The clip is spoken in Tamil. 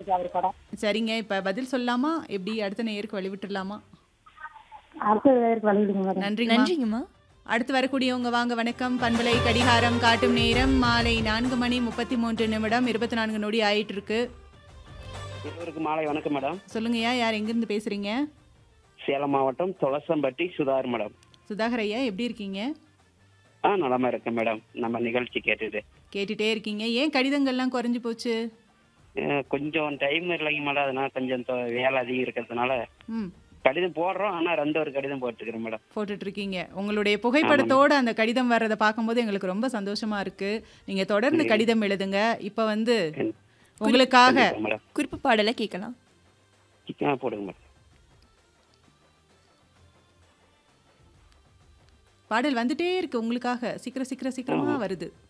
இருக்கு அவர் படம் சரிங்க இப்ப பதில் சொல்லாமா எப்படி அடுத்த நேயருக்கு வழி விட்டுறலாமா அடுத்த பேருக்கு வழிவிடுங்க மேடம் நன்றிங்க நன்றிங்கம்மா அடுத்து வரக்கூடியவங்க வாங்க வணக்கம் பண்பலை கடிகாரம் காட்டும் நேரம் மாலை நான்கு மணி முப்பத்தி மூன்று நிமிடம் இருபத்தி நான்கு நொடி ஆயிட்டு இருக்கு இருவருக்கு மாலை வணக்கம் மேடம் சொல்லுங்கய்யா யார் எங்கிருந்து பேசுறீங்க சேலம் மாவட்டம் துளசம்பட்டி சுதார் மேடம் சுதாகர் ஐயா எப்படி இருக்கீங்க ஆ நலமா இருக்கேன் மேடம் நம்ம நிகழ்ச்சி கேட்டுட்டு கேட்டுட்டே இருக்கீங்க ஏன் கடிதங்கள்லாம் குறைஞ்சு போச்சு அஹ் கொஞ்சம் டைம் இல்லைங்க மேடம் அதனால கொஞ்சம் தொ- வேலை அதிகம் இருக்கிறதுனால ம் கடிதம் போடுறோம் ஆனா ரெண்டு ஒரு கடிதம் போட்டுக்கிறேன் மேடம் போட்டுட்டு இருக்கீங்க உங்களுடைய புகைப்படத்தோட அந்த கடிதம் வர்றதை பார்க்கும்போது எங்களுக்கு ரொம்ப சந்தோஷமா இருக்கு நீங்க தொடர்ந்து கடிதம் எழுதுங்க இப்ப வந்து உங்களுக்காக கண்டிப்பா மேடம் குறிப்பு பாடலை கேட்கலாம் ஆ போடுங்க மேடம் பாடல் வந்துட்டே இருக்கு உங்களுக்காக சீக்கிரம் சீக்கிரம் சீக்கிரமா வருது